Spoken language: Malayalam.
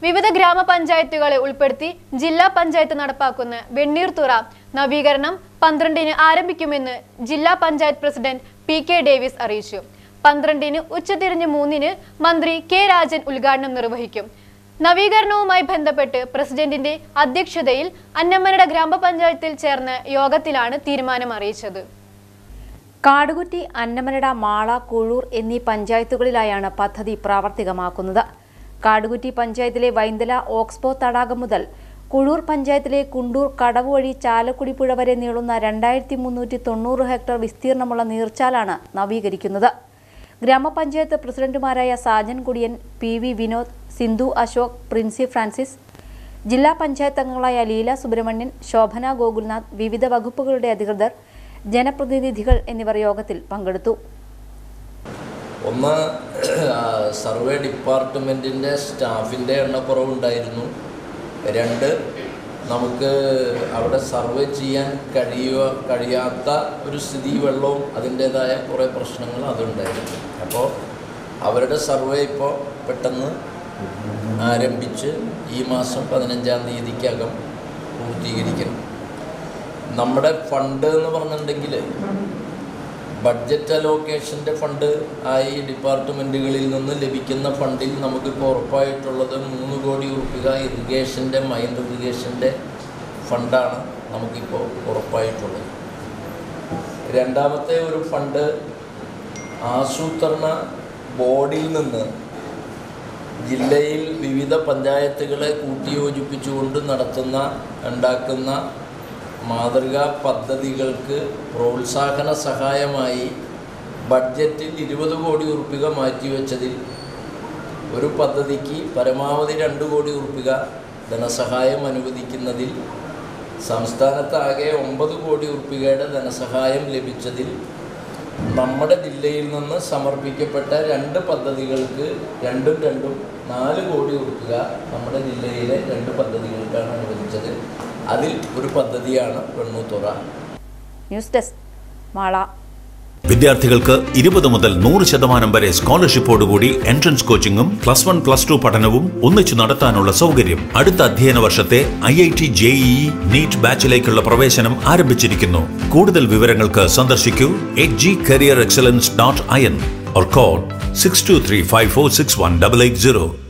വിവിധ ഗ്രാമപഞ്ചായത്തുകളെ ഉൾപ്പെടുത്തി ജില്ലാ പഞ്ചായത്ത് നടപ്പാക്കുന്ന വെണ്ണീർത്തുറ നവീകരണം പന്ത്രണ്ടിന് ആരംഭിക്കുമെന്ന് ജില്ലാ panchayat president P K Davis അറിയിച്ചു പന്ത്രണ്ടിന് ഉച്ചതിരിഞ്ഞ് മൂന്നിന് മന്ത്രി കെ രാജൻ ഉദ്ഘാടനം നിർവഹിക്കും നവീകരണവുമായി ബന്ധപ്പെട്ട് പ്രസിഡന്റിന്റെ അധ്യക്ഷതയിൽ അന്നമനട ഗ്രാമപഞ്ചായത്തിൽ ചേർന്ന യോഗത്തിലാണ് തീരുമാനം അറിയിച്ചത് കാടുകുറ്റി അന്നമനട മാള കുഴൂർ എന്നീ പഞ്ചായത്തുകളിലായാണ് പദ്ധതി പ്രാവർത്തികമാക്കുന്നത് കാടുകുറ്റി പഞ്ചായത്തിലെ വൈന്തല ഓക്സ്ബോ തടാകം മുതൽ കുഴൂർ പഞ്ചായത്തിലെ കുണ്ടൂർ കടവ് വഴി ചാലക്കുടി പുഴ വരെ നീളുന്ന രണ്ടായിരത്തി മുന്നൂറ്റി തൊണ്ണൂറ് ഹെക്ടർ വിസ്തീർണമുള്ള നീർച്ചാലാണ് നവീകരിക്കുന്നത് ഗ്രാമപഞ്ചായത്ത് പ്രസിഡന്റുമാരായ സാജൻ കുടിയൻ പി വി വിനോദ് സിന്ധു അശോക് പ്രിൻസി ഫ്രാൻസിസ് ജില്ലാ പഞ്ചായത്ത് അംഗങ്ങളായ ലീല സുബ്രഹ്മണ്യൻ ശോഭന ഗോകുൽനാഥ് വിവിധ വകുപ്പുകളുടെ അധികൃതർ ജനപ്രതിനിധികൾ എന്നിവർ യോഗത്തിൽ പങ്കെടുത്തു ഒന്ന് ആ, സർവേ ഡിപ്പാർട്ട്മെൻറ്റിൻ്റെ സ്റ്റാഫിൻ്റെ എണ്ണക്കുറവുണ്ടായിരുന്നു രണ്ട് നമുക്ക് അവിടെ സർവേ ചെയ്യാൻ കഴിയുക കഴിയാത്ത ഒരു സ്ഥിതി വെള്ളവും അതിൻ്റേതായ കുറേ പ്രശ്നങ്ങൾ അതുണ്ടായിരുന്നു അപ്പോൾ അവരുടെ സർവേ ഇപ്പോൾ പെട്ടെന്ന് ആരംഭിച്ച് ഈ മാസം പതിനഞ്ചാം തീയതിക്കകം പൂർത്തീകരിക്കണം നമ്മുടെ ഫണ്ട് എന്ന് പറഞ്ഞിട്ടുണ്ടെങ്കിൽ ബഡ്ജറ്റ് അലോക്കേഷൻ്റെ ഫണ്ട് ആയി ഡിപ്പാർട്ട്മെൻറ്റുകളിൽ നിന്ന് ലഭിക്കുന്ന ഫണ്ടിൽ നമുക്കിപ്പോൾ ഉറപ്പായിട്ടുള്ളത് മൂന്ന് കോടി ഉറുപ്പിക ഇറിഗേഷൻ്റെ മൈൻഡ് ഇറിഗേഷൻ്റെ ഫണ്ടാണ് നമുക്കിപ്പോൾ ഉറപ്പായിട്ടുള്ളത് രണ്ടാമത്തെ ഒരു ഫണ്ട് ആസൂത്രണ ബോർഡിൽ നിന്ന് ജില്ലയിൽ വിവിധ പഞ്ചായത്തുകളെ കൂട്ടിയോജിപ്പിച്ചുകൊണ്ട് നടത്തുന്ന ഉണ്ടാക്കുന്ന മാതൃകാ പദ്ധതികൾക്ക് പ്രോത്സാഹന സഹായമായി ബഡ്ജറ്റിൽ ഇരുപത് കോടി ഉറുപ്പിക മാറ്റിവെച്ചതിൽ ഒരു പദ്ധതിക്ക് പരമാവധി രണ്ട് കോടി ഉറുപ്പിക ധനസഹായം അനുവദിക്കുന്നതിൽ സംസ്ഥാനത്താകെ ഒമ്പത് കോടി ഉറുപ്പികയുടെ ധനസഹായം ലഭിച്ചതിൽ നമ്മുടെ ജില്ലയിൽ നിന്ന് സമർപ്പിക്കപ്പെട്ട രണ്ട് പദ്ധതികൾക്ക് രണ്ടും രണ്ടും നാല് കോടി ഉറുപ്പിക നമ്മുടെ ജില്ലയിലെ രണ്ട് പദ്ധതികൾക്കാണ് അനുവദിച്ചത് അതിൽ ഒരു പദ്ധതിയാണ് വെണ്ണൂത്തുറ ന്യൂസ് ഡെസ്ക് മാള വിദ്യാർത്ഥികൾക്ക് ഇരുപത് മുതൽ നൂറ് ശതമാനം വരെ സ്കോളർഷിപ്പോടുകൂടി എൻട്രൻസ് കോച്ചിങ്ങും പ്ലസ് വൺ പ്ലസ് ടു പഠനവും ഒന്നിച്ചു നടത്താനുള്ള സൗകര്യം അടുത്ത അധ്യയന വർഷത്തെ I I T JEE NEET ബാച്ചിലേക്കുള്ള പ്രവേശനം ആരംഭിച്ചിരിക്കുന്നു കൂടുതൽ വിവരങ്ങൾക്ക് സന്ദർശിക്കൂ at G career excellence dot I N or call 6235461880